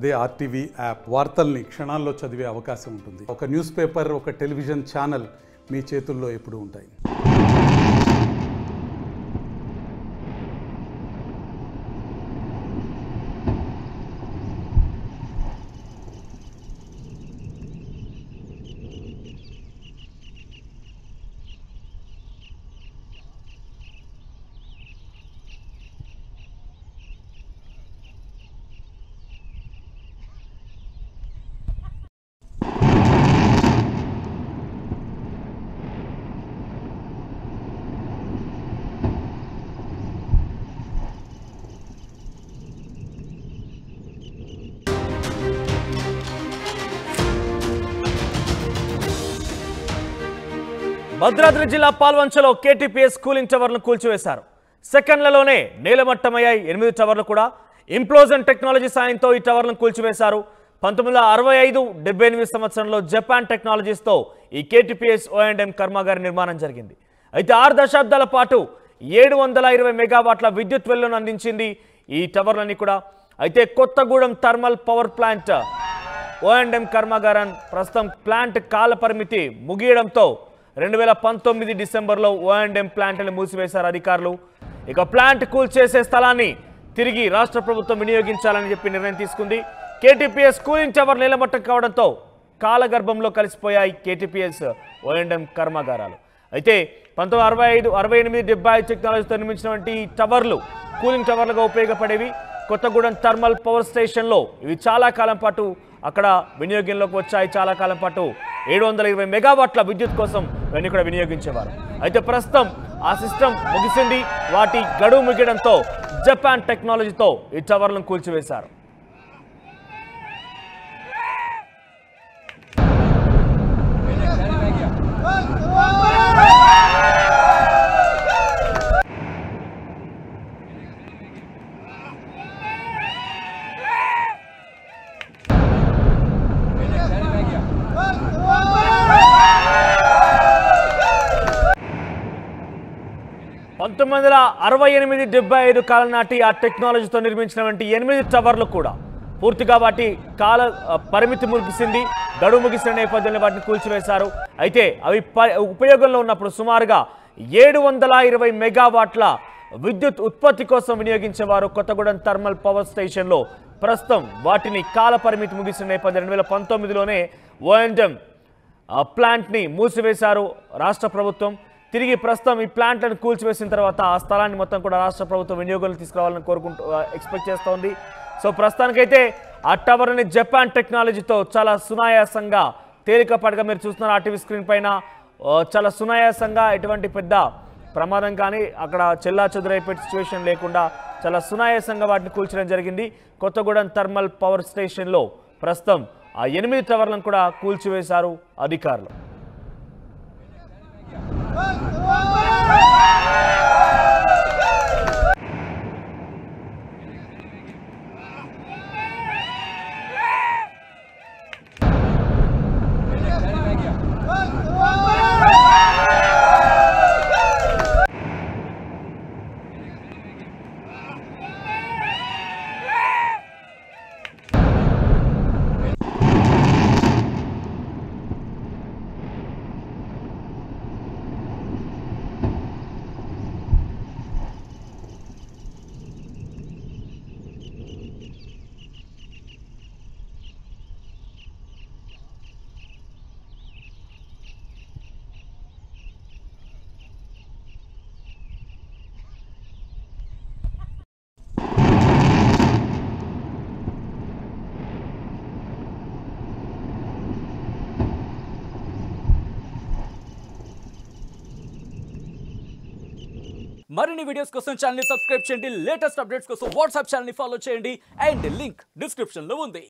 అదే RTV app వార్తల్ని క్షణాల్లో చదివే అవకాశం ఉంటుంది ఒక న్యూస్ పేపర్ ఒక టెలివిజన్ ఛానల్ మీ చేతుల్లో ఎప్పుడూ ఉంటాయి భద్రాద్రి జిల్లా పాల్వంచలో కేటీపీఎస్ కూలింగ్ టవర్లను కూల్చివేశారు సెకండ్లలోనే నేలమట్టమయ్యాయి ఎనిమిది టవర్లు కూడా ఇంప్లోజన్ టెక్నాలజీ సాయంతో ఈ టవర్లను కూల్చివేశారు పంతొమ్మిది వందల అరవై ఐదు డెబ్బై ఎనిమిది సంవత్సరంలో జపాన్ టెక్నాలజీస్తో ఈ కేటీపీఎస్ ఓఎండ్ఎం కర్మాగారి నిర్మాణం జరిగింది అయితే ఆరు దశాబ్దాల పాటు ఏడు వందల ఇరవై మెగావాట్ల విద్యుత్ వెల్లును అందించింది ఈ టవర్లన్నీ కూడా అయితే Kothagudem thermal power plant O and M కర్మాగారం ప్రస్తుతం ప్లాంట్ కాల పరిమితి ముగియడంతో రెండు వేల పంతొమ్మిది డిసెంబర్లో ఓఎండ్ఎం ప్లాంట్ని మూసివేశారు అధికారులు ఇక ప్లాంట్ కూల్చేసే స్థలాన్ని తిరిగి రాష్ట్ర ప్రభుత్వం వినియోగించాలని చెప్పి నిర్ణయం తీసుకుంది కేటీపీఎస్ కూలింగ్ టవర్ నిలమట్టం కావడంతో కాలగర్భంలో కలిసిపోయాయి కేటీపీఎస్ ఓఎండ్ఎం కర్మాగారాలు అయితే పంతొమ్మిది అరవై ఐదు అరవై ఎనిమిది డెబ్బై ఐదు టెక్నాలజీతో నిర్మించినటువంటి ఈ టవర్లు కూలింగ్ టవర్లుగా ఉపయోగపడేవి కొత్తగూడెం థర్మల్ పవర్ స్టేషన్లో ఇవి చాలా కాలం పాటు అక్కడ వినియోగంలోకి వచ్చాయి చాలా కాలం పాటు ఏడు వందల ఇరవై మెగావాట్ల విద్యుత్ కోసం ఇవన్నీ కూడా వినియోగించేవారు అయితే ప్రస్తుతం ఆ సిస్టమ్ ముగిసింది వాటి గడువు ముగియడంతో జపాన్ టెక్నాలజీతో ఈ టవర్లను కూల్చివేశారు పంతొమ్మిది వందల అరవై ఎనిమిది డెబ్బై ఐదు కాలం నాటి ఆ టెక్నాలజీతో నిర్మించినటువంటి ఎనిమిది టవర్లు కూడా పూర్తిగా వాటి కాల ఆ, పరిమితి ముగిసింది గడువు ముగిసిన నేపథ్యంలో వాటిని కూల్చివేశారు అయితే అవి ప- ఉపయోగంలో ఉన్నప్పుడు సుమారుగా ఏడు వందల ఇరవై మెగావాట్ల విద్యుత్ ఉత్పత్తి కోసం వినియోగించేవారు కొత్తగూడెం థర్మల్ పవర్ స్టేషన్లో ప్రస్తుతం వాటిని కాల పరిమితి ముగిసిన నేపథ్యం రెండు వేల పంతొమ్మిదిలోనే ఓఎన్ఎం ఆ ప్లాంట్ని మూసివేశారు రాష్ట్ర ప్రభుత్వం తిరిగి ప్రస్తుతం ఈ ప్లాంట్లను కూల్చివేసిన తర్వాత ఆ స్థలాన్ని మొత్తం కూడా రాష్ట్ర ప్రభుత్వం వినియోగంలో తీసుకురావాలని కోరుకుంటూ ఎక్స్పెక్ట్ చేస్తోంది సో ప్రస్తుతానికైతే ఆ టవర్ని జపాన్ టెక్నాలజీతో చాలా సునాయాసంగా తేలికపాటుగా మీరు చూస్తున్నారు ఆ టీవీ స్క్రీన్ పైన ఆ, చాలా సునాయాసంగా ఎటువంటి పెద్ద ప్రమాదం కానీ అక్కడ చెల్లా చెదురైపోయే సిచ్యువేషన్ లేకుండా చాలా సునాయాసంగా వాటిని కూల్చడం జరిగింది కొత్తగూడెం థర్మల్ పవర్ స్టేషన్లో ప్రస్తుతం ఆ ఎనిమిది టవర్లను కూడా కూల్చివేశారు అధికారులు మరిన్ని వీడియోస్ కోసం ఛానల్ ని సబ్స్క్రైబ్ చేయండి లేటెస్ట్ అప్డేట్స్ కోసం వాట్సాప్ ఛానల్ ని ఫాలో చేయండి అండ్ లింక్ డిస్క్రిప్షన్ లో ఉంది